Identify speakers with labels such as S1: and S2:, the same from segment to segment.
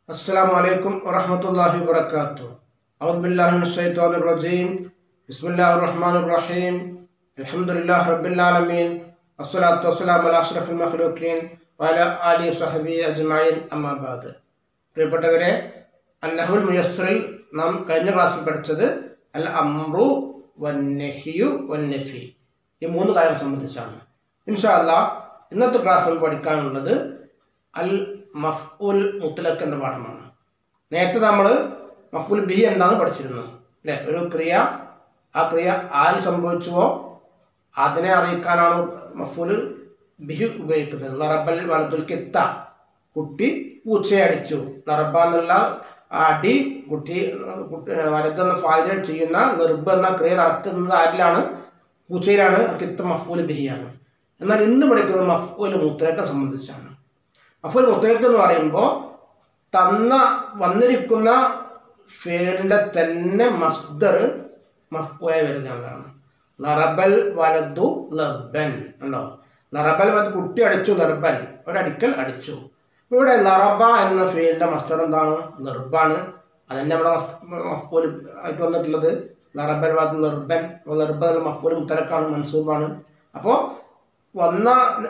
S1: السلام عليكم ورحمة الله وبركاته أعوذ بالله من الشيطان الرجيم بسم الله الرحمن الرحيم الحمد لله رب العالمين والصلاة والسلام على أشرف المخلوقين وعلى آله وصحبه أجمعين أما بعد പ്രിയപ്പെട്ടവരെ അന്നഹുൽ മുയസ്സറിൽ നാം കഴിഞ്ഞ ക്ലാസ്സിൽ പഠിച്ചത് അൽ അമ്രു വന്നഹിയു വന്നഫി ഈ മൂന്ന് കാര്യങ്ങൾ സംബന്ധിച്ചാണ് ഇൻഷാ അല്ലാ ഇന്നത്തെ ക്ലാസ്സിൽ പഠിക്കാനുള്ളത് അൽ മഫ്ഉൽ മുത്തലക്ക് എന്ന പാഠമാണ് നേരത്തെ നമ്മൾ മഫ്ഉൽ ബി എന്താണ് പഠിച്ചിരുന്നത് അല്ലേ ഒരു ക്രിയ ആ ക്രിയ ആര് സംഭവിച്ചുവോ അതിനെ അറിയിക്കാനാണ് മഫ്ഉൽ ബിഹി ഉപയോഗിക്കുന്നത് ലറബൽ വലതുൽ കിത്ത കുട്ടി പൂച്ചയെ അടിച്ചു ലറബ എന്നുള്ള അടി കുട്ടി കുട്ടി വലതെന്ന ഫായ്ദ ചെയ്യുന്ന നിർബ് എന്ന ക്രിയ നടക്കുന്നത് ആരിലാണ് പൂച്ചയിലാണ് കിത്ത മഫ്ഊൽ ബിഹിയാണ് എന്നാൽ ഇന്ന് പഠിക്കുന്നത് മഫ്ഊൽ മുത്തലക്കെ സംബന്ധിച്ചാണ് മഫ്ഊൽ മുത്തലക്ക് എന്ന് പറയുമ്പോൾ തന്ന വന്നിരിക്കുന്ന ഫേലിൻ്റെ തന്നെ മസ്ദർ മഫ്ഊലായി വരുന്നതാണ് ലറബൽ വലതു ലർബൻ ഉണ്ടോ ലറബൽ വലത് കുട്ടി അടിച്ചു ലർബൻ ഒരടിക്കൽ അടിച്ചു ഇവിടെ ലറബ എന്ന ഫീൽഡിന്റെ മസ്തർ എന്താണ് ലർബാണ് അതന്നെ ഇവിടെ മഫ്കൂൽ ആയിട്ട് വന്നിട്ടുള്ളത് ലറബൽ വാദ് ലർബൻ ലർബൻ മഫ്കൂൽ മുത്തലക്കാണ് മൻസൂബാണ് അപ്പോൾ വന്ന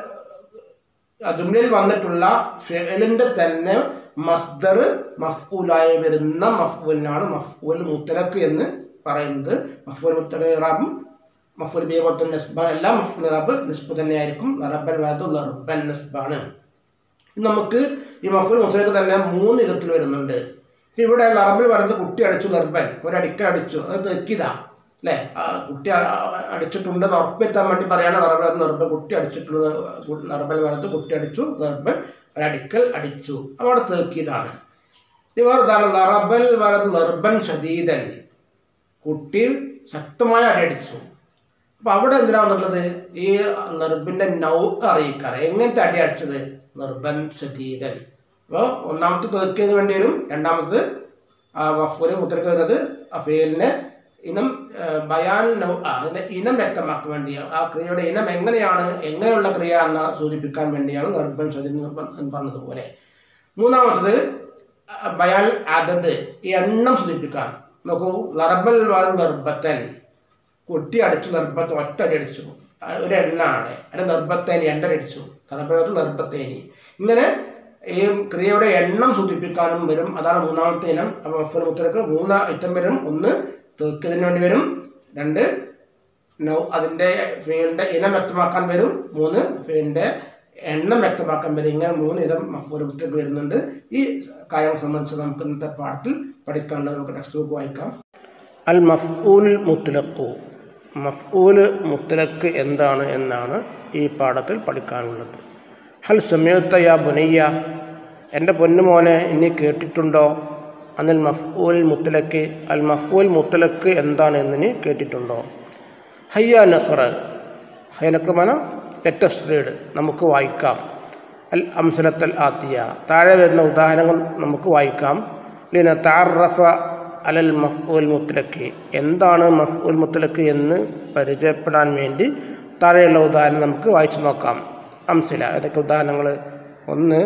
S1: ജുംലയിൽ വന്നിട്ടുള്ള ഫെലിന്റെ തന്നെ മസ്ദർ മഫ്കൂലായി വരുന്ന മഫ്കൂലിനാണ് മഫ്കൂൽ മുത്തലക്ക് എന്ന് പറയുന്നത് മഫ്കൂൽ മുത്തലറാബും മഫ്കൂൽ ബിയബത്തുൽ നസ്ബ എല്ലാം മഫ്കൂൽ റബ് നിസ്ബ് തന്നെയായിരിക്കും ലറബൽ വാദു ലർബൻ നസ്ബാണ് നമുക്ക് ഈ മഫുൽ മുസ്ലിക്ക് തന്നെ മൂന്ന് വിധത്തിൽ വരുന്നുണ്ട് ഇവിടെ ലറബിൽ പറയുന്നത് കുട്ടി അടിച്ചു ലർബൻ ഒരടിക്കൽ അടിച്ചു അത് തെക്കിതാ അല്ലേ കുട്ടി അടിച്ചിട്ടുണ്ടെന്ന് ഉറപ്പുവരുത്താൻ വേണ്ടി പറയാണ് ലറബൽ ലർബൻ കുട്ടി അടിച്ചിട്ടുണ്ട് ലറബൽ പറയുന്നത് കുട്ടി അടിച്ചു ലർബൻ ഒരടിക്കൽ അടിച്ചു അവിടെ തേക്കിയതാണ് ഇതാണ് ലറബൽ വരത് ലർബൻ ഷദീദൻ കുട്ടി ശക്തമായ അടി അടിച്ചു അപ്പൊ അവിടെ എന്തിനാന്നുള്ളത് ഈ ലർബിന്റെ നൗ അറിയിക്കാൻ എങ്ങനത്തെ അടി അടിച്ചത് നിർബൻ ഷദീദൻ അപ്പോൾ ഒന്നാമത്തെ തീർക്കിയതിന് വേണ്ടി വരും രണ്ടാമത് വഫൂല് മുദ്രക്ക് വരുന്നത് അഫീലിന് ഇനം ബയാൻ നൗ അതിൻ്റെ ഇനം വ്യക്തമാക്കാൻ വേണ്ടി ആ ക്രിയയുടെ ഇനം എങ്ങനെയാണ് എങ്ങനെയുള്ള ക്രിയ എന്ന് സൂചിപ്പിക്കാൻ വേണ്ടിയാണ് നിർബൻ ഷദീദ് എന്ന് പറഞ്ഞതുപോലെ മൂന്നാമത്തത് ബയാൻ അതത് ഈ എണ്ണം സൂചിപ്പിക്കാൻ നോക്കൂ ലറബൽ വാൽ നിർബത്തൻ കുട്ടി അടിച്ചു നിർബത്ത് ഒറ്റ അടി അടിച്ചു ഒരു എണ്ണാണ് അതിന്റെ നിർബത്തേനി എണ്ണടിച്ചു തലപ്പുഴത്ത് നിർബത്തേനി ഇങ്ങനെ ഈ ക്രിയയുടെ എണ്ണം സൂചിപ്പിക്കാനും വരും അതാണ് മൂന്നാമത്തെ ഇനം അപ്പോൾ മഫുൽ മുത്തലക്ക് മൂന്ന് ഐറ്റം വരും ഒന്ന് തീർക്കതിന് വേണ്ടി വരും രണ്ട് നൗ അതിൻ്റെ ഫീലിൻ്റെ ഇനം വ്യക്തമാക്കാൻ വരും മൂന്ന് ഫീലിൻ്റെ എണ്ണം വ്യക്തമാക്കാൻ വരും ഇങ്ങനെ മൂന്ന് ഇനം മഫൂൽ മുത്തലക്ക് വരുന്നുണ്ട് ഈ കാര്യങ്ങൾ സംബന്ധിച്ച് നമുക്ക് ഇന്നത്തെ പാഠത്തിൽ പഠിക്കാനുള്ളത് നമുക്ക് ടെക്സ്റ്റ് ബുക്ക് വായിക്കാം അൽ മഫ്ഊൽ മുത്തലക്കു മഫ്ഊൽ മുത്തലക്ക് എന്താണ് എന്നാണ് ഈ പാഠത്തിൽ പഠിക്കാനുള്ളത് ഹൽ സമയത്ത യാ ബുനയ്യ എൻ്റെ പൊന്നുമോനെ ഇനി കേട്ടിട്ടുണ്ടോ അനിൽ മഫ്ഊൽ മുത്തലക്ക് അൽ മഫ്ഊൽ മുത്തലക്ക് എന്താണ് എന്ന് കേട്ടിട്ടുണ്ടോ ഹയ്യ നഖർ ഹൈനക്ക് മന ലെറ്റസ്റ്റ് റീഡ് നമുക്ക് വായിക്കാം അൽ അംസലത്തൽ ആത്തിയ താഴെ വരുന്ന ഉദാഹരണങ്ങൾ നമുക്ക് വായിക്കാം ലിന താറഫ അലൽ മഫ്ഉൽ മുത്തലക്ക് എന്താണ് മഫ്ഉൽ മുത്തലക്ക് എന്ന് പരിചയപ്പെടാൻ വേണ്ടി താഴെയുള്ള ഉദാഹരണം നമുക്ക് വായിച്ചു നോക്കാം അംസില ഏതൊക്കെ ഉദാഹരണങ്ങൾ ഒന്ന്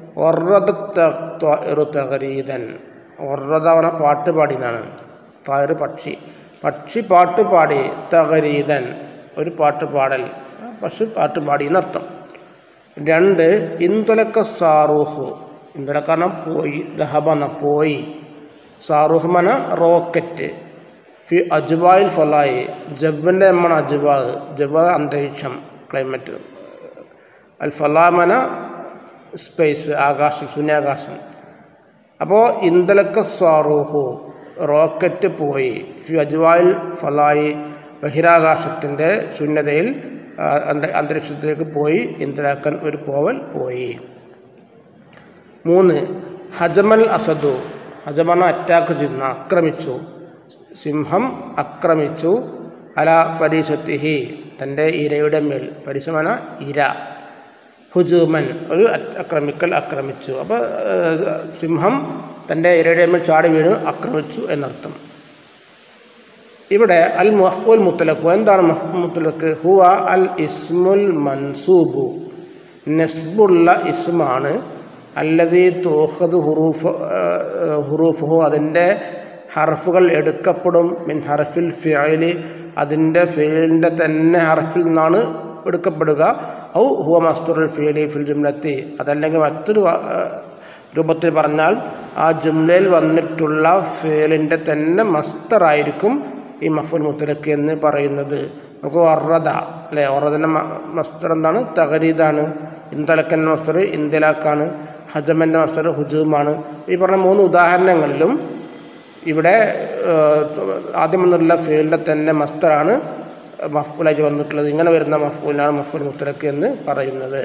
S1: ഒറദീതൻ ഒറദ പറഞ്ഞ പാട്ട് പാടിയതാണ് താറ് പക്ഷി പക്ഷി പാട്ട് പാടി തകരീതൻ ഒരു പാട്ട് പാടൽ പക്ഷി പാട്ട് പാടി എന്നർത്ഥം രണ്ട് ഇന്തുലക്ക സാറൂഹു ഇന്തുലക്കാരണം പോയി ദഹബന പോയി സാറുഹ്മന റോക്കറ്റ് ഫി അജ്വായിൽ ഫലായി ജവ്വിൻ്റെ എമ്മണ അജ്വാ ജവ അന്തരീക്ഷം ക്ലൈമറ്റ് അൽ ഫലാമന സ്പേസ് ആകാശം ശൂന്യാകാശം അപ്പോൾ ഇന്ദലക്ക സ്വാറൂഹു റോക്കറ്റ് പോയി ഫി അജ്വായിൽ ഫലായി ബഹിരാകാശത്തിൻ്റെ ശൂന്യതയിൽ അന്തരീക്ഷത്തിലേക്ക് പോയി ഇന്ദലാക്കൻ ഒരു പോവൽ പോയി മൂന്ന് ഹജമൽ അസദു ഹജമന അറ്റാക്ക് ചെയ്യുന്ന ആക്രമിച്ചു സിംഹം ആക്രമിച്ചു അല ഫരീസത്തിഹി തൻ്റെ ഇരയുടെ മേൽ ഫരീസമന ഇര ഹുജൂമൻ ഒരു ആക്രമിക്കൽ ആക്രമിച്ചു അപ്പോൾ സിംഹം തൻ്റെ ഇരയുടെ മേൽ ചാടി വീണ് ആക്രമിച്ചു എന്നർത്ഥം ഇവിടെ അൽ മഫ്ഉൽ മുത്തലഖു എന്താണ് മഫ് മുത്തലഖ് ഹുവ അൽ ഇസ്മുൽ മൻസൂബു നസ്ബുള്ള ഇസ്മാണ് അല്ലതി തൂഹദ് ഹുറൂഫ് ഹുറൂഫുഹു അതിൻ്റെ ഹർഫുകൾ എടുക്കപ്പെടും മിൻ ഹർഫിൽ ഫിഅലി അതിൻ്റെ ഫിയലിൻ്റെ തന്നെ ഹർഫിൽ നിന്നാണ് എടുക്കപ്പെടുക ഔ ഹുവ മസ്തുറുൽ ഫിയലി ഫിൽ ജുംലത്തി അതല്ലെങ്കിൽ മറ്റൊരു വ- ഏഹ് രൂപത്തിൽ പറഞ്ഞാൽ ആ ജുംലയിൽ വന്നിട്ടുള്ള ഫേലിൻ്റെ തന്നെ മസ്തറായിരിക്കും ഈ മഫുൽ മുത്തലക്ക് എന്ന് പറയുന്നത് നമുക്ക് ഒറദ അല്ലേ ഒറദൻ്റെ മസ്തർ എന്താണ് തകരീദാണ് ഇന്ദലക്കൻ്റെ മസ്തർ ഇന്ദിലാക്കാണ് ഹജമൻ്റെ മസ്തർ ഹുജൂമാണ് ഈ പറഞ്ഞ മൂന്ന് ഉദാഹരണങ്ങളിലും ഇവിടെ ഏഹ്, ആദ്യം വന്നിട്ടുള്ള ഫീൽഡിൻ്റെ തന്നെ മസ്തറാണ് മഫ്ബൂലായിട്ട് വന്നിട്ടുള്ളത് ഇങ്ങനെ വരുന്ന മഫ്ബൂലിനാണ് മഫ്ബൂൽ മുത്തലക്ക് എന്ന് പറയുന്നത്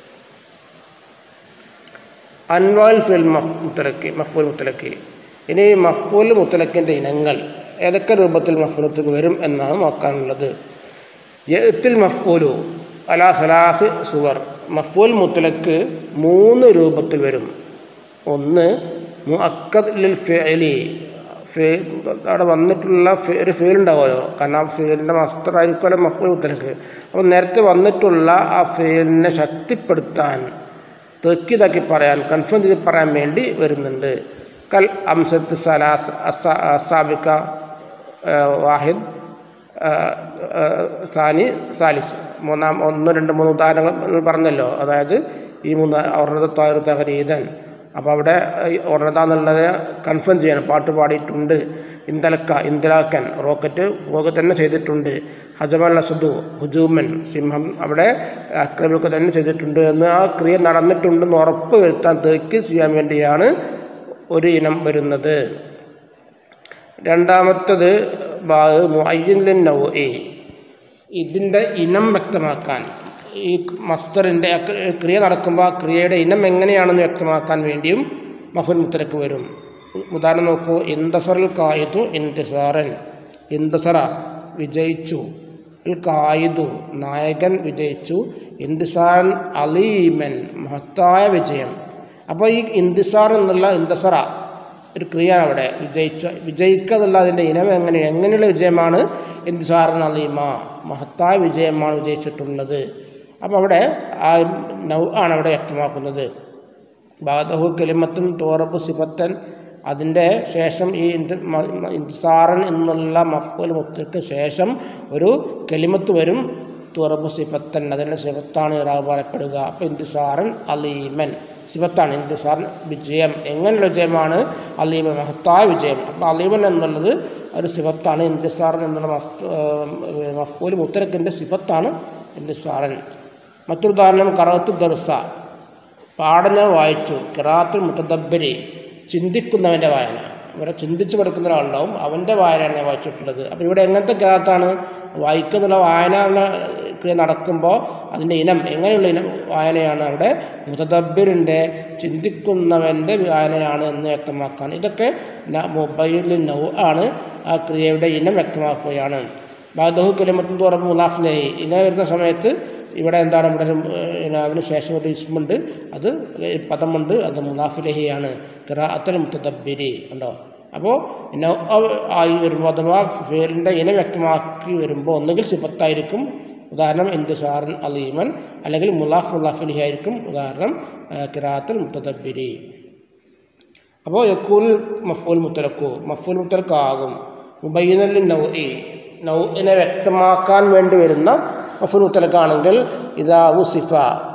S1: അൻവാൽ ഫിൽ മഫ് മുത്തലക്കി മഫ്ബൂൽ മുത്തലക്കി ഇനി മഫ്ബൂൽ മുത്തലക്കിൻ്റെ ഇനങ്ങൾ ഏതൊക്കെ രൂപത്തിൽ മഫ്ബൂൽ മുത്തലക്ക് വരും എന്നാണ് നോക്കാനുള്ളത് യത്തിൽ മഫ്ബൂലു അലാ സലാസ് സുവർ മഫ്ബൂൽ മുത്തലക്ക് മൂന്ന് രൂപത്തിൽ വരും ഒന്ന് മുഅക്കദ് ലിൽ ഫിഅലി ഫേ അവിടെ വന്നിട്ടുള്ള ഫേ ഒരു ഫീൽ ഉണ്ടാവുമല്ലോ കാരണം ആ ഫീലിൻ്റെ മസ്തറായിരിക്കുമല്ലോ മഫ്ബൂൽ മുത്തലക്ക് അപ്പോൾ നേരത്തെ വന്നിട്ടുള്ള ആ ഫീലിനെ ശക്തിപ്പെടുത്താൻ തെക്കിതാക്കി പറയാൻ കൺഫേം ചെയ്ത് പറയാൻ വേണ്ടി വരുന്നുണ്ട് കൽ അംസത്ത് സലാസ് അസ- അസാബിക്ക ആ, വാഹിദ് ആ, ആ, സാനി സാലിസ് മൂന്നാം ഒന്ന് രണ്ട് മൂന്ന് ഉദാഹരണങ്ങൾ പറഞ്ഞല്ലോ അതായത് ഈ മൂന്ന് ഒറത തായർ തകരീതൻ അപ്പോൾ അവിടെ ഈ ഒറത എന്നുള്ളത് കൺഫേം ചെയ്യണം പാട്ട് പാടിയിട്ടുണ്ട് ഇന്ദലക്ക ഇന്ദിലാക്കൻ റോക്കറ്റ് പോക തന്നെ ചെയ്തിട്ടുണ്ട് ഹജമൽ അസദു ഹുജൂമൻ സിംഹം അവിടെ ആക്രമിക്കുക തന്നെ ചെയ്തിട്ടുണ്ട് എന്ന് ആ ക്രിയ നടന്നിട്ടുണ്ടെന്ന് ഉറപ്പ് വരുത്താൻ തേക്ക് ചെയ്യാൻ വേണ്ടിയാണ് ഒരു ഇനം വരുന്നത് രണ്ടാമത്തത് ബാഗ് മുഅയ്യൻ നൗഇ ഇതിൻ്റെ ഇനം വ്യക്തമാക്കാൻ ഈ മസ്തറിൻ്റെ ക്രിയ നടക്കുമ്പോൾ ആ ക്രിയയുടെ ഇനം എങ്ങനെയാണെന്ന് വ്യക്തമാക്കാൻ വേണ്ടിയും മഫുൽ മുത്തലക്ക് വരും ഉദാഹരണം നോക്കൂ ഇന്തസറിൽ കായിതു ഇന്തിസാറൻ ഇന്തസറ വിജയിച്ചു അൽ കായിദു നായകൻ വിജയിച്ചു ഇന്തിസാറൻ അലീമൻ മഹത്തായ വിജയം അപ്പോൾ ഈ ഇന്തിസാർ എന്നുള്ള ഇന്ദസറ ഒരു ക്രിയയാണ് അവിടെ വിജയിച്ച വിജയിക്കുക എന്നുള്ള അതിൻ്റെ ഇനം എങ്ങനെ എങ്ങനെയുള്ള വിജയമാണ് ഇന്തിസാറിൻ അലീമ മഹത്തായ വിജയമാണ് വിജയിച്ചിട്ടുള്ളത് അപ്പോൾ അവിടെ ആ നൗ ആണ് അവിടെ വ്യക്തമാക്കുന്നത് ബാദഹു കെലിമത്തുൻ തോറബ് സിഫത്തൻ അതിൻ്റെ ശേഷം ഈ ഇന്ത് മ- മ- ഇന്തിസാറൻ എന്നുള്ള മഫ്ബുൽ മുത്തക്ക് ശേഷം ഒരു കെലിമത്ത് വരും തുറബ് സിഫത്തൻ അതിൻ്റെ സിഫത്താണ് ഇറാവ് പറയപ്പെടുക അപ്പോൾ ഇന്തിസാറൻ അലീമൻ സിഫത്താണ് ഇന്തിസാറൻ വിജയം എങ്ങനെയുള്ള വിജയമാണ് അലീമൻ മഹത്തായ വിജയം അപ്പോൾ അലീമൻ എന്നുള്ളത് ഒരു സിഫത്താണ് ഇന്തിസാറൻ എന്നുള്ള മസ്തു മഫ്ബൂൽ മുത്തലക്കിൻ്റെ സിഫത്താണ് ഇന്തിസാറൻ മറ്റൊരു ഉദാഹരണം കറവത്ത് ദർസ പാടന വായിച്ചു കിറാത്തുൽ മുത്തദബ്ബരി ചിന്തിക്കുന്നവൻ്റെ വായന ഇവിടെ ചിന്തിച്ച് പഠിക്കുന്ന ഒരാളുണ്ടാവും അവൻ്റെ വായനയാണ് ഞാൻ വായിച്ചിട്ടുള്ളത് അപ്പോൾ ഇവിടെ എങ്ങനത്തെ കിറാത്താണ് വായിക്കുന്നുള്ള വായന എന്ന ക്രിയ നടക്കുമ്പോൾ അതിൻ്റെ ഇനം എങ്ങനെയുള്ള ഇനം വായനയാണ് അവിടെ മുതദബ്ബിറിൻ്റെ ചിന്തിക്കുന്നവൻ്റെ വായനയാണ് എന്ന് വ്യക്തമാക്കാൻ ഇതൊക്കെ ന- മൊബൈലിൽ നൗ ആണ് ആ ക്രിയയുടെ ഇനം വ്യക്തമാക്കുകയാണ് ബാദഹു കലിമത്തും തുറന്ന് മുലാഫിലായി ഇങ്ങനെ വരുന്ന സമയത്ത് ഇവിടെ എന്താണ് ഇവിടെ ഒരു, ഏഹ്, അതിന് ശേഷം ഒരു ഇസ്മുണ്ട് അത് പദമുണ്ട് അത് മുനാഫിലഹിയാണ് കിറാഅത്തൽ മുത്തദബ്ബിരി ഉണ്ടോ അപ്പോൾ നൗ അവ- ആയി വരുമ്പോൾ അഥവാ ഫേലിൻ്റെ ഇനം വ്യക്തമാക്കി വരുമ്പോൾ ഒന്നുകിൽ സിഫത്തായിരിക്കും ഉദാഹരണം ഇന്തിസാറൻ അലീമൻ അല്ലെങ്കിൽ മുലാഫ് മുലാഫിലഹി ആയിരിക്കും ഉദാഹരണം കിറാത്തൽ മുത്തദബ്ബിരി അപ്പോൾ യക്കൂൽ മഫൂൽ മുത്തലക്കു മഫൂൽ മുത്തലക്കാകും മുബൈനൽ നൗഇ നൗഇനെ വ്യക്തമാക്കാൻ വേണ്ടി വരുന്ന മഫൂൽ മുത്തലക്കാണെങ്കിൽ ഇതാ സിഫ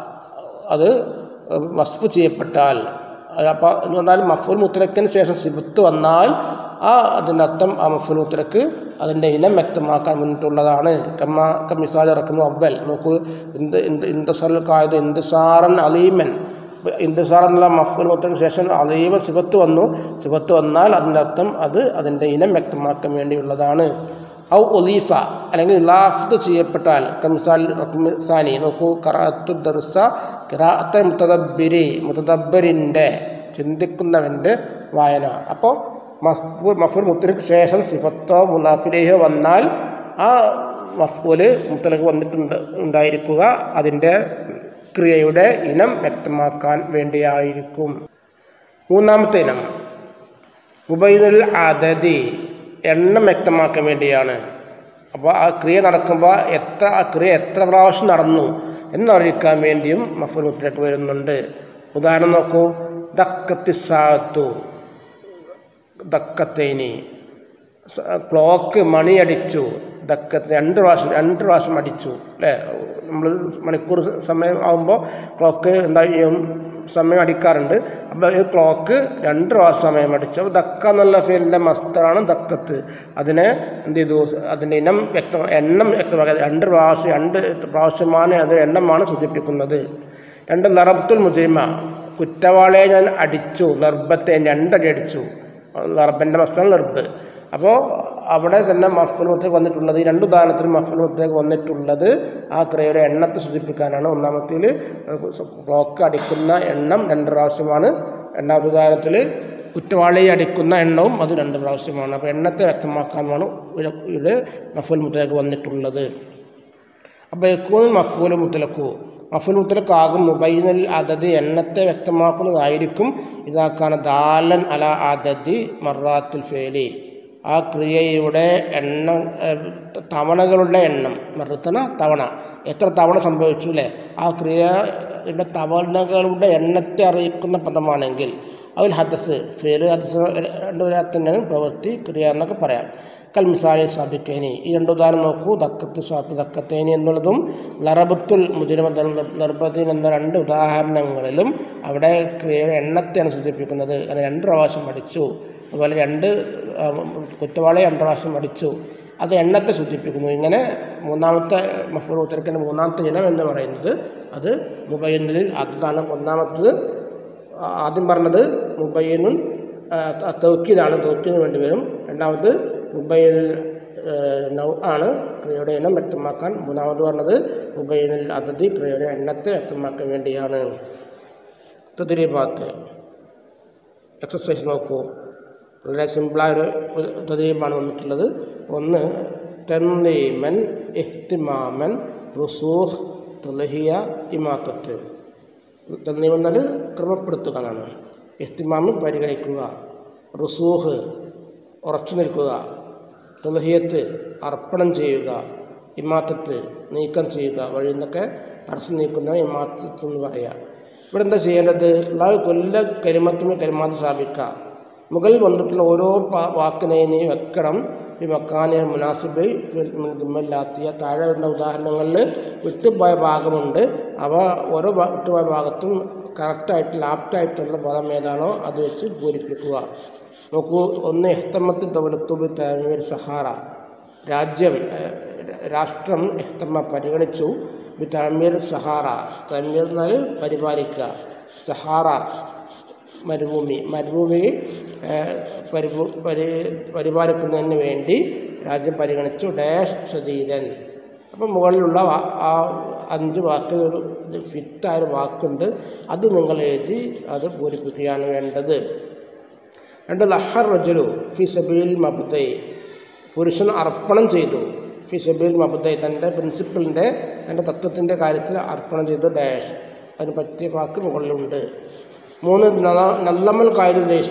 S1: അത് വസ്ഫ് ചെയ്യപ്പെട്ടാൽ അപ്പോൾ എന്ന് പറഞ്ഞാൽ മഫൂൽ മുത്തലക്കിന് ശേഷം സിബത്ത് വന്നാൽ ആ അതിൻ്റെ അർത്ഥം ആ മഫൂൽ മുത്തലക്ക് അതിൻ്റെ ഇനം വ്യക്തമാക്കാൻ മുന്നിട്ടുള്ളതാണ് കമ്മ കമ്മിസാൽ ഇറക്കുന്നു അവൽ നോക്കൂ ഇന്ത് ഇന്ത് ഇന്ദസൽ കായത് ഇന്ദസാറൻ അലീമൻ ഇന്ദസാർ എന്നുള്ള മഫൂൽ മുത്തലിന് ശേഷം അലീമ സിബത്ത് വന്നു സിബത്ത് വന്നാൽ അതിൻ്റെ അർത്ഥം അത് അതിൻ്റെ ഇനം വ്യക്തമാക്കാൻ വേണ്ടിയുള്ളതാണ് ഔ ഒലീഫ അല്ലെങ്കിൽ ഇലാഫത്ത് ചെയ്യപ്പെട്ടാൽ കമിസാൽ സാനി നോക്കൂ കറാത്തു ദർസ കിറാത്ത മുത്തദബ്ബിരി മുത്തദബ്ബരിൻ്റെ ചിന്തിക്കുന്നവൻ്റെ വായന അപ്പോൾ മഫൂൽ മഫൂൽ മുത്തലിക്ക് ശേഷം സിഫത്തോ മുലാഫിലേഹോ വന്നാൽ ആ മഫൂല് മുത്തലക്ക് വന്നിട്ടുണ്ട് ഉണ്ടായിരിക്കുക അതിൻ്റെ ക്രിയയുടെ ഇനം വ്യക്തമാക്കാൻ വേണ്ടിയായിരിക്കും മൂന്നാമത്തെ ഇനം മുബൈനുൽ അതതി എണ്ണം വ്യക്തമാക്കാൻ വേണ്ടിയാണ് അപ്പോൾ ആ ക്രിയ നടക്കുമ്പോൾ എത്ര ആ ക്രിയ എത്ര പ്രാവശ്യം നടന്നു എന്നറിയിക്കാൻ വേണ്ടിയും മഫുൽ മുത്തിലേക്ക് വരുന്നുണ്ട് ഉദാഹരണം നോക്കൂ ദക്കത്തിസാത്തു ദക്കത്തേനി സ- ക്ലോക്ക് മണിയടിച്ചു ദക്കത്ത് രണ്ട് പ്രാവശ്യം രണ്ട് പ്രാവശ്യം അടിച്ചു അല്ലേ നമ്മൾ മണിക്കൂർ സമയം ആകുമ്പോൾ ക്ലോക്ക് എന്താ ചെയ്യും സമയം അടിക്കാറുണ്ട് അപ്പോൾ ഈ ക്ലോക്ക് രണ്ട് പ്രാവശ്യം സമയം അടിച്ചു അപ്പോൾ ദക്ക എന്നുള്ള ഫീലിൻ്റെ മസ്തറാണ് ദക്കത്ത് അതിനെ എന്ത് ചെയ്തു അതിൻ്റെ ഇനം വ്യക്തം എണ്ണം വ്യക്തമാക്കുക രണ്ട് പ്രാവശ്യം രണ്ട് പ്രാവശ്യമാണ് അത് എണ്ണമാണ് സൂചിപ്പിക്കുന്നത് രണ്ട് ലറബത്തുൽ മുജൈമ കുറ്റവാളിയെ ഞാൻ അടിച്ചു ലർബത്തെ രണ്ടടി അടിച്ചു ലർബൻ്റെ മസ്താണ് ലർബ് അപ്പോൾ അവിടെ തന്നെ മഫ്ഫൽ മുദ്രയ്ക്ക് വന്നിട്ടുള്ളത് ഈ രണ്ട് ഉദാഹരണത്തിലും മഫ്ഫൽ മുദ്രയ്ക്ക് വന്നിട്ടുള്ളത് ആ ക്രിയയുടെ എണ്ണത്തെ സൂചിപ്പിക്കാനാണ് ഒന്നാമത്തേൽ ക്ലോക്ക് അടിക്കുന്ന എണ്ണം രണ്ട് പ്രാവശ്യമാണ് രണ്ടാമത്തെ ഉദാഹരണത്തിൽ കുറ്റവാളിയെ അടിക്കുന്ന എണ്ണവും അത് രണ്ട് പ്രാവശ്യമാണ് അപ്പോൾ എണ്ണത്തെ വ്യക്തമാക്കാനാണ് ഇവിടെ ഇവിടെ മഫ്ഫൽ മുദ്രയ്ക്ക് വന്നിട്ടുള്ളത് അപ്പോൾ യക്കൂൻ മഫൂൽ മുത്തലക്കു മഫൂൽ മുത്തലക്കാകും മുബൈനൽ അതത് എണ്ണത്തെ വ്യക്തമാക്കുന്നതായിരിക്കും ഇതാക്കാന ദാലൻ അല അതതി മറാത്തുൽ ഫേലി ആ ക്രിയയുടെ എണ്ണം ഏഹ്, തവണകളുടെ എണ്ണം മറുത്തന തവണ എത്ര തവണ സംഭവിച്ചു അല്ലേ ആ ക്രിയയുടെ തവണകളുടെ എണ്ണത്തെ അറിയിക്കുന്ന പദമാണെങ്കിൽ അതിൽ ഹദസ് ഫേല് ഹദസ് രണ്ടു തന്നെയാണ് പ്രവൃത്തി ക്രിയ എന്നൊക്കെ പറയാം കൽമിസാലി സാബിക്കേനി ഈ രണ്ട് ഉദാഹരണം നോക്കൂ ദക്കത്ത് സാബ് ദക്കത്തേനി എന്നുള്ളതും ലറബത്തുൽ മുജരിമ നിർബത്തീൻ എന്ന രണ്ട് ഉദാഹരണങ്ങളിലും അവിടെ ക്രിയയുടെ എണ്ണത്തെയാണ് സൂചിപ്പിക്കുന്നത് അങ്ങനെ രണ്ട് പ്രാവശ്യം അടിച്ചു അതുപോലെ രണ്ട് ആ, കുറ്റവാളിയെ രണ്ട് പ്രാവശ്യം അടിച്ചു അത് എണ്ണത്തെ സൂചിപ്പിക്കുന്നു ഇങ്ങനെ മൂന്നാമത്തെ മഫൂർ ഉത്തരക്കിൻ്റെ മൂന്നാമത്തെ ഇനം എന്ന് പറയുന്നത് അത് മുബൈനിൽ അതാണ് ഒന്നാമത്തത് ആദ്യം പറഞ്ഞത് മുബൈനും തൗക്കീദാണ് തൗക്കീദിന് വേണ്ടി വരും രണ്ടാമത് മുബൈനിൽ നൗ ആണ് ക്രിയയുടെ ഇനം വ്യക്തമാക്കാൻ മൂന്നാമത് പറഞ്ഞത് മുബൈനിൽ അതതി ക്രിയയുടെ എണ്ണത്തെ വ്യക്തമാക്കാൻ വേണ്ടിയാണ് തദ്രീപാത്ത് എക്സസൈസ് നോക്കൂ വളരെ സിമ്പിളായൊരു തദ്രീപാണ് വന്നിട്ടുള്ളത് ഒന്ന് തെന്നീമൻ ഇഹ്തിമാമൻ റുസൂഹ് തുലഹിയ ഇമാത്തത്ത് തന്നീം എന്നാൽ ക്രമപ്പെടുത്തുക എന്നാണ് ഇഹ്തിമാമ് പരിഗണിക്കുക റുസൂഹ് ഉറച്ചു നിൽക്കുക തുലഹിയത്ത് അർപ്പണം ചെയ്യുക ഇമാത്തത്ത് നീക്കം ചെയ്യുക വഴി നിന്നൊക്കെ തടസ്സം നീക്കുന്ന ഇമാത്തത്ത് എന്ന് പറയാം ഇവിടെ എന്താ ചെയ്യേണ്ടത് അല്ലാതെ കൊല്ല കരിമത്തുമേ കരിമാത്ത് സ്ഥാപിക്കുക മുകളിൽ വന്നിട്ടുള്ള ഓരോ പാ- വാക്കിനെയും നീ വെക്കണം ഈ മക്കാനെ മുനാസിബ് ജുമ്മല്ലാത്തിയ താഴെ വരുന്ന ഉദാഹരണങ്ങളിൽ വിട്ടുപോയ ഭാഗമുണ്ട് അവ ഓരോ ഭാ- വിട്ടുപോയ ഭാഗത്തും കറക്റ്റായിട്ട് ആപ്റ്റായിട്ടുള്ള പദം ഏതാണോ അത് വെച്ച് പൂരിപ്പിക്കുക നോക്കൂ ഒന്ന് എഹ്തമത്ത് ദൗലത്തുബ് തമീർ സഹാറ രാജ്യം ഏഹ്, രാഷ്ട്രം എഹ്തമ പരിഗണിച്ചു ബി തമീർ സഹാറ തമീർ എന്നാൽ പരിപാലിക്കുക സഹാറ മരുഭൂമി മരുഭൂമി ഏഹ്, പരിഭൂ പരി പരിപാലിക്കുന്നതിന് വേണ്ടി രാജ്യം പരിഗണിച്ചു ഡാഷ് ഷദീദൻ അപ്പം മുകളിലുള്ള വാ- ആ അഞ്ച് വാക്ക് ഒരു ഫിറ്റായ ഒരു വാക്കുണ്ട് അത് നിങ്ങൾ എഴുതി അത് പൂരിപ്പിക്കുകയാണ് വേണ്ടത് രണ്ട് ലഹർ റജുലു ഫി സബീൽ മബ്ദൈ പുരുഷൻ അർപ്പണം ചെയ്തു ഫി സബീൽ മബ്ദൈ തൻ്റെ പ്രിൻസിപ്പിളിൻ്റെ തൻ്റെ തത്വത്തിൻ്റെ കാര്യത്തിൽ അർപ്പണം ചെയ്തു ഡാഷ് അതിന് പറ്റിയ വാക്ക് മുകളിലുണ്ട് മൂന്ന് നല- നല്ലമ്മൽ കായൽ ദേശ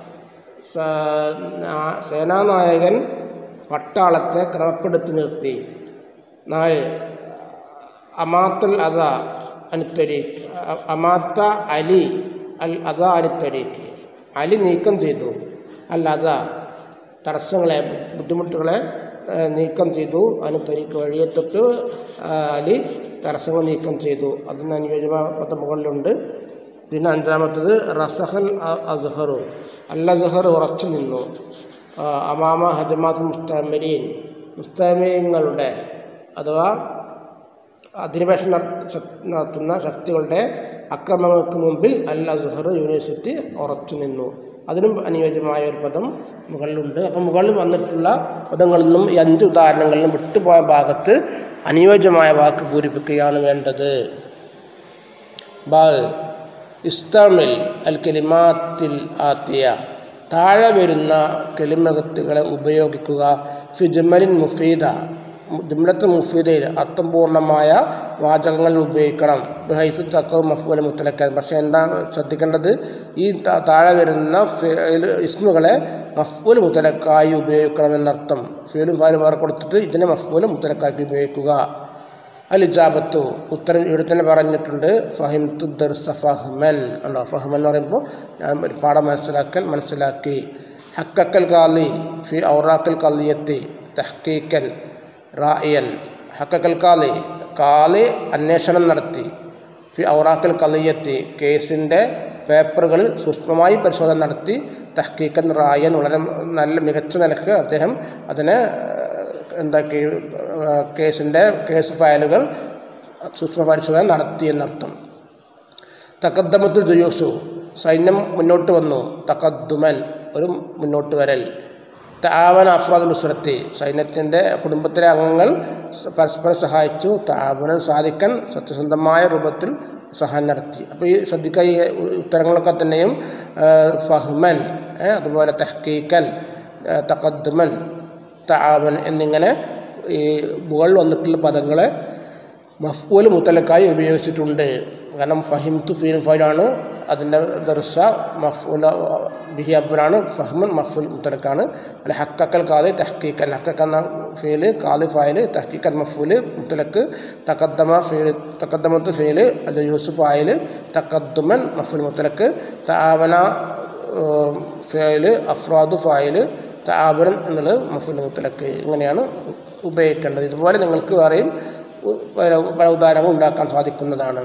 S1: സേനാനായകൻ പട്ടാളത്തെ ക്രമപ്പെടുത്തി നിർത്തി നാല് അമാത്തുൽ അത അനുത്തരീക്ക് അമാത്ത അലി അൽ അത അനുത്തരീക്ക് അലി നീക്കം ചെയ്തു അൽ അത തടസ്സങ്ങളെ ബുദ്ധിമുട്ടുകളെ ആ, നീക്കം ചെയ്തു അനുത്തരീക്ക് വഴിയെ തൊട്ട് ആ, അലി തടസ്സങ്ങൾ നീക്കം ചെയ്തു അതിന് അനുയോജ്യമായ പദം മുകളിലുണ്ട് പിന്നെ അഞ്ചാമത്തത് റസഹൽ അ- അസ്ഹറു അൽ അസ്ഹർ ഉറച്ചു നിന്നു ആ, അമാമ ഹജമാത്ത് മുസ്താമരീൻ മുസ്താമീങ്ങളുടെ അഥവാ അധിനിവേശം നട- ശക്- നടത്തുന്ന ശക്തികളുടെ അക്രമങ്ങൾക്ക് മുമ്പിൽ അൽ അസ്ഹർ യൂണിവേഴ്സിറ്റി ഉറച്ചു നിന്നു അതിനും അനുയോജ്യമായ ഒരു പദം മുകളിലുണ്ട് അപ്പം മുകളിൽ വന്നിട്ടുള്ള പദങ്ങളിൽ നിന്നും ഈ അഞ്ച് ഉദാഹരണങ്ങളിലും വിട്ടുപോയ ഭാഗത്ത് അനുയോജ്യമായ വാക്ക് പൂരിപ്പിക്കുകയാണ് വേണ്ടത് ബാ ഇസ്തമിൽ അൽ കെലിമാത്തിൽ ആത്തിയ താഴെ വരുന്ന കെലിമകത്തുകളെ ഉപയോഗിക്കുക ഫിജുമലിൻ മുഫീദ ജുംലത്ത് മുഫീദയിൽ അർത്ഥപൂർണമായ വാചകങ്ങൾ ഉപയോഗിക്കണം ഹൈസ് തക്കവ് മഫൂല മുത്തലക്കാൻ പക്ഷേ എന്താ ശ്രദ്ധിക്കേണ്ടത് ഈ ത- താഴെ വരുന്ന ഫേൽ ഇസ്മുകളെ മഫൂൽ മുത്തലക്കായി ഉപയോഗിക്കണമെന്നർത്ഥം ഫേലും ഫാലും വേറെ കൊടുത്തിട്ട് ഇതിനെ മഫൂൽ മുത്തലക്കാക്കി ഉപയോഗിക്കുക അൽ ഇജാബത്തു ഉത്തരം ഇവിടെ തന്നെ പറഞ്ഞിട്ടുണ്ട് ഫഹിം ദർസ ഫഹ്മൻ ഉണ്ടോ ഫഹ്മൻ എന്ന് പറയുമ്പോൾ ഞാൻ ഒരു പാഠം മനസ്സിലാക്കൽ മനസ്സിലാക്കി ഹക്കക്കൽ കാലി ഫി ഔറാക്കൽ കലിയത്തി തഹ്ക്കീക്കൻ റായൻ ഹക്കക്കൽ കാലി കാലി അന്വേഷണം നടത്തി ഫി ഔറാക്കൽ കലിയത്തി കേസിൻ്റെ പേപ്പറുകളിൽ സൂക്ഷ്മമായി പരിശോധന നടത്തി തഹ്ക്കീക്കൻ റായൻ വളരെ നല്ല മികച്ച നിലക്ക് അദ്ദേഹം അതിനെ എന്താക്കി കേസിൻ്റെ കേസ് ഫയലുകൾ സൂക്ഷ്മ പരിശോധന നടത്തി എന്നർത്ഥം തക്കദ്ദമത്തുൽ ജുയൂസു സൈന്യം മുന്നോട്ട് വന്നു തക്കദ്ദുമൻ ഒരു മുന്നോട്ട് വരൽ താവൻ അഫ്രാദുൽ ഉസ്രത്തി സൈന്യത്തിൻ്റെ കുടുംബത്തിലെ അംഗങ്ങൾ പരസ്പരം സഹായിച്ചു താവനം സാധിക്കാൻ സത്യസന്ധമായ രൂപത്തിൽ സഹായം നടത്തി അപ്പോൾ ഈ ശ്രദ്ധിക്കുക ഈ ഉത്തരങ്ങളൊക്കെ തന്നെയും ഫഹ്മൻ അതുപോലെ തെഹ്ക്കീക്കൻ തക്കദ്ദുമൻ താവൻ എന്നിങ്ങനെ ഈ മുകളിൽ വന്നിട്ടുള്ള പദങ്ങളെ മഫ്ഊൽ മുത്തലക്കായി ഉപയോഗിച്ചിട്ടുണ്ട് കാരണം ഫഹിം തു ഫീൽ ഫൈലാണ് അതിൻ്റെ ദർസ മഫ്ഊല ബിഹി അബ്ബുലാണ് ഫഹ്മുൻ മഫ്ഊൽ മുത്തലക്കാണ് അല്ല ഹക്കക്കൽ കാല് തഹ്ക്കീക്കൻ ഹക്കക്ക എന്ന ഫീല് കാല് ഫായില് തഹ്ക്കീക്കൻ മഫ്ഊല് മുത്തലക്ക് തക്കദ്ദമ ഫീല് തക്കദ്ദമത്ത് ഫീല് അല്ല യൂസുഫ് ആയില് തക്കദ്ദുമൻ മഫ്ഊൽ മുത്തലക്ക് താവന ഫേല് അഫ്രാദു ഫായില് താബരൻ എന്നുള്ളത് മഫുൽ മുത്തലക്ക് ഇങ്ങനെയാണ് ഉപയോഗിക്കേണ്ടത് ഇതുപോലെ നിങ്ങൾക്ക് വേറെയും പല പല ഉദാഹരണങ്ങൾ ഉണ്ടാക്കാൻ സാധിക്കുന്നതാണ്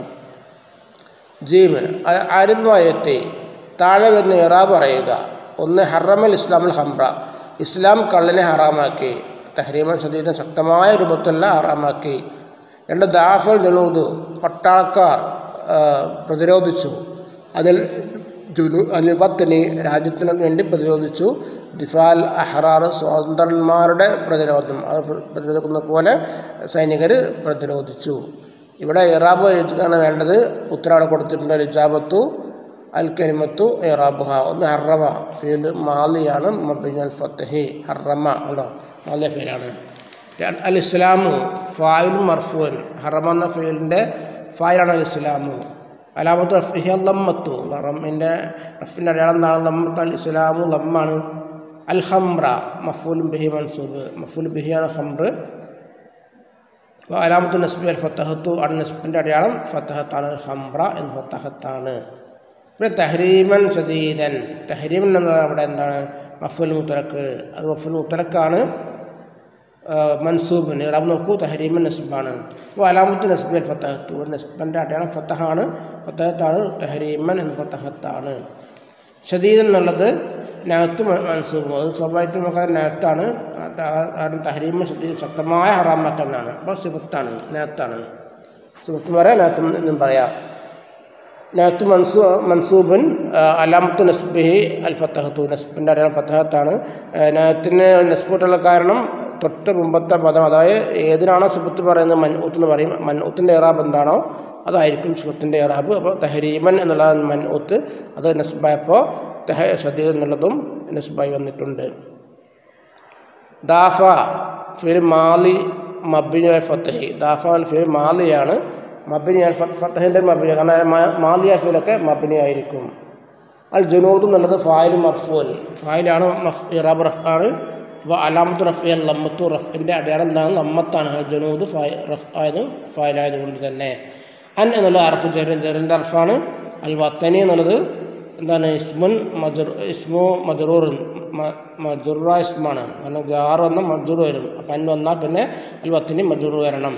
S1: ജീമ് ആരിദ്വായത്തെ താഴെ വരുന്ന ഇറ പറയുക ഒന്ന് ഹറമൽ ഇസ്ലാമുൽ ഹംറ ഇസ്ലാം കള്ളിനെ ഹറാമാക്കി തഹരീമൻ സദീദൻ ശക്തമായ രൂപത്തിലുള്ള ഹറാമാക്കി രണ്ട് ദാഫൽ ജനൂദ് പട്ടാളക്കാർ പ്രതിരോധിച്ചു അതിൽ ജുനു അനിവത്തിന് രാജ്യത്തിന് വേണ്ടി പ്രതിരോധിച്ചു ദിഫാൽ അഹ്റാർ സ്വതന്ത്രന്മാരുടെ പ്രതിരോധം അത് പ്രതിരോധിക്കുന്ന പോലെ സൈനികർ പ്രതിരോധിച്ചു ഇവിടെ ഇറാബ് ആണ് വേണ്ടത് ഉത്തരവാടെ കൊടുത്തിട്ടുണ്ട് ഇജാബത്തു അൽ കരിമത്തു ഇറാബുഹ ഒന്ന് ഹറമ ഫീൽ മാലിയാണ് മബിൻ അൽ ഫത്തഹി ഹറമ ഉണ്ടോ മാലിയ ഫീലാണ് അൽ ഇസ്ലാമു ഫായിൽ മർഫുൻ ഹറമ എന്ന ഫീലിൻ്റെ ഫായിലാണ് അൽ ഇസ്ലാമു അലാമത്ത് റഫിഹി ലമ്മത്തു റമ്മിൻ്റെ റഫിൻ്റെ അടയാളം എന്താണ് ലമ്മത്ത് അൽ ഇസ്ലാമു ലമ്മാണ് അൽ ഹംറ മഫൂലും ബിഹി മൻസൂബ് മഫൂൽ ബിഹിയാണ് ഹംറ് അലാമത്തു നസ്ബി അൽ ഫത്തഹത്തു അൽ നസ്ബിൻ്റെ അടയാളം ഫത്തഹത്താണ് ഹംറ എന്ന് ഫത്തഹത്താണ് പിന്നെ തഹരീമൻ സദീദൻ തഹരീമൻ എന്നത് അവിടെ എന്താണ് മഫുൽ മുത്തലക്ക് അത് മഫുൽ മുത്തലക്കാണ് മൻസൂബിന് ഇറാബ് നോക്കൂ തഹരീമൻ നസ്ബാണ് അപ്പോൾ അലാമത്ത് നസ്ബി അൽ ഫത്തഹത്തു ഒരു നസ്ബിൻ്റെ അടയാളം ഫത്തഹാണ് ഫത്തഹത്താണ് തഹരീമൻ എന്ന് ഫത്തഹത്താണ് ഷദീദൻ എന്നുള്ളത് നകത്ത് മൻസൂബ് അത് സ്വാഭാവികമായിട്ടും നമുക്കത് നകത്താണ് തഹരീമ ഷദീദ് ശക്തമായ ഹറാമത്താണ് അപ്പോൾ സിബത്താണ് നകത്താണ് സിബത്ത് എന്ന് പറയാം നകത്ത് എന്നും പറയാം നകത്ത് മൻസൂ മൻസൂബൻ അലാമത്ത് നസ്ബിഹി അൽ ഫത്തഹത്തു നസ്ബിൻ്റെ അടയാളം ഫത്തഹത്താണ് നകത്തിന് നസ്ബിട്ടുള്ള കാരണം തൊട്ട് മുമ്പത്തെ പദം അതായത് ഏതിനാണോ സിബത്ത് പറയുന്നത് മൻഊത്ത് എന്ന് പറയും മൻഊത്തിൻ്റെ ഇറാബ് എന്താണോ അതായിരിക്കും സിബത്തിൻ്റെ ഇറാബ് അപ്പോൾ തഹരീമൻ എന്നുള്ള മൻഊത്ത് അത് നസ്ബായപ്പോൾ തെഹ ഷദീദ് എന്നുള്ളതും നസ്ബായി വന്നിട്ടുണ്ട് ദാഫ ഫിൽ മാലി മബിനി അൽ ഫത്തഹി ദാഫ അൽ ഫിൽ മാലിയാണ് മബിനി അൽ ഫത്തഹിൻ്റെ മബിനി കാരണം മാലി അൽ ഫിലൊക്കെ മബിനി ആയിരിക്കും അൽ ജുനൂദ് എന്നുള്ളത് ഫായിൽ മർഫൂൻ ഫായിലാണ് മഫ് ഇറാബ് റഫ് ആണ് അപ്പോൾ അലാമത്ത് റഫ് അൽ ലമ്മത്തു റഫിൻ്റെ അടയാളം എന്താണ് ലമ്മത്താണ് അൽ ജുനൂദ് ഫായ് റഫ് ആയത് ഫായിലായതുകൊണ്ട് തന്നെ അൻ എന്നുള്ളത് അറഫ് ജെറിൻ ജെറിൻ്റെ അറഫാണ് അൽ വത്തനി എന്നുള്ളത് എന്താണ് ഇസ്മുൻ മജർ ഇസ്മു മജറൂർ മജുറ ഇസ്മാണ് കാരണം ജാറ് വന്ന മജുർ വരും അപ്പം അൻ വന്നാൽ പിന്നെ അൽ വത്തിന് മജുർ വരണം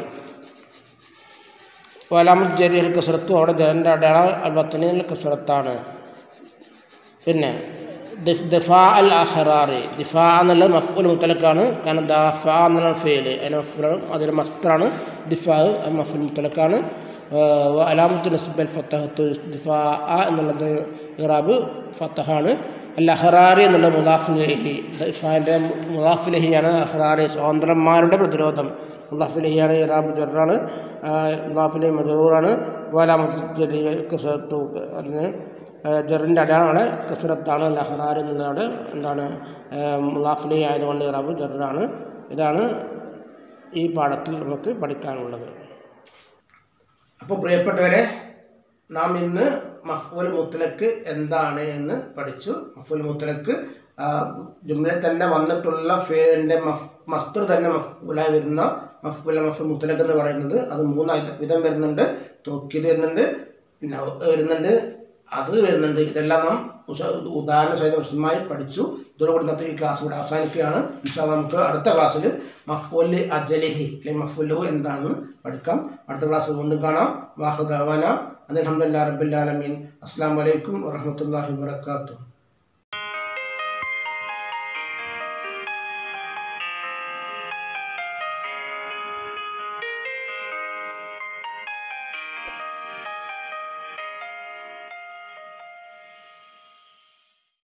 S1: വലാമത് ജരിയൽ കസറത്തും അവിടെ ജരൻ്റെ അടയാളം അൽ വത്തനിൽ കസറത്താണ് പിന്നെ ദിഫാ അൽ അഹ്റാറി ദിഫാ എന്നുള്ളത് മഫ്ഉൽ മുത്തലക്കാണ് കാരണം ദാഫ എന്നുള്ള ഫെയില് അതിന് മഫ്ഉലാണ് അതിൽ മസ്തറാണ് ദിഫാ മഫ്ഉൽ മുത്തലക്കാണ് അലാമത്ത് നസ്ബൽ ഫത്തഹത്ത് ദിഫാ എന്നുള്ളത് ഇറാബ് ഫത്തഹാണ് അൽ അഹ്റാറി എന്നുള്ള മുലാഫുലഹി ദിഫാൻ്റെ മുലാഫുലഹിയാണ് അഹ്റാറി സ്വതന്ത്രന്മാരുടെ പ്രതിരോധം മുലാഫുലഹിയാണ് ഇറാബ് ജറാണ് മുലാഫുലഹി മജറൂറാണ് വലാമത്ത് കസത്തു അതിന് ജറിൻ്റെ അടയാളമാണ് കസറത്താണ് ലഹദാർ എന്നുള്ളതാണ് എന്താണ് മുലാഫ്ലി ആയതുകൊണ്ട് ഇറാബ് ജറാണ് ഇതാണ് ഈ പാഠത്തിൽ നമുക്ക് പഠിക്കാനുള്ളത് അപ്പോൾ പ്രിയപ്പെട്ടവരെ നാം ഇന്ന് മഫ്ഊൽ മുത്തലക്ക് എന്താണ് എന്ന് പഠിച്ചു മഫ്ഊൽ മുത്തലക്ക് ജുംലയിൽ തന്നെ വന്നിട്ടുള്ള ഫേലിൻ്റെ മഫ് മസ്തർ തന്നെ മഫ്ഊലായി വരുന്ന മഫ്ഊല മഫ് മുത്തലഖ് എന്ന് പറയുന്നത് അത് മൂന്നായി വിധം വരുന്നുണ്ട് തോക്കീത് വരുന്നുണ്ട് പിന്നെ വരുന്നുണ്ട് അത് വരുന്നുണ്ട് ഇതെല്ലാം നാം ഉഷ- ഉദാഹരണ സഹിതം വിശദമായി പഠിച്ചു ഇതോടുകൂടി ഇന്നത്തെ ഈ ക്ലാസ് ഇവിടെ അവസാനിക്കുകയാണ് ഇൻഷാ അല്ലാ നമുക്ക് അടുത്ത ക്ലാസ്സിൽ മഫ്ഊല് അജലിഹി അല്ലെങ്കിൽ മഫ്ഊലു എന്താണെന്ന് പഠിക്കാം അടുത്ത ക്ലാസ് വീണ്ടും കാണാം വാഹുദാവാന അലഹമുല്ലാ റബ്ബുല്ലാലമീൻ അസ്സാം വലൈക്കും വറഹമത്തല്ലാഹി വാത്തു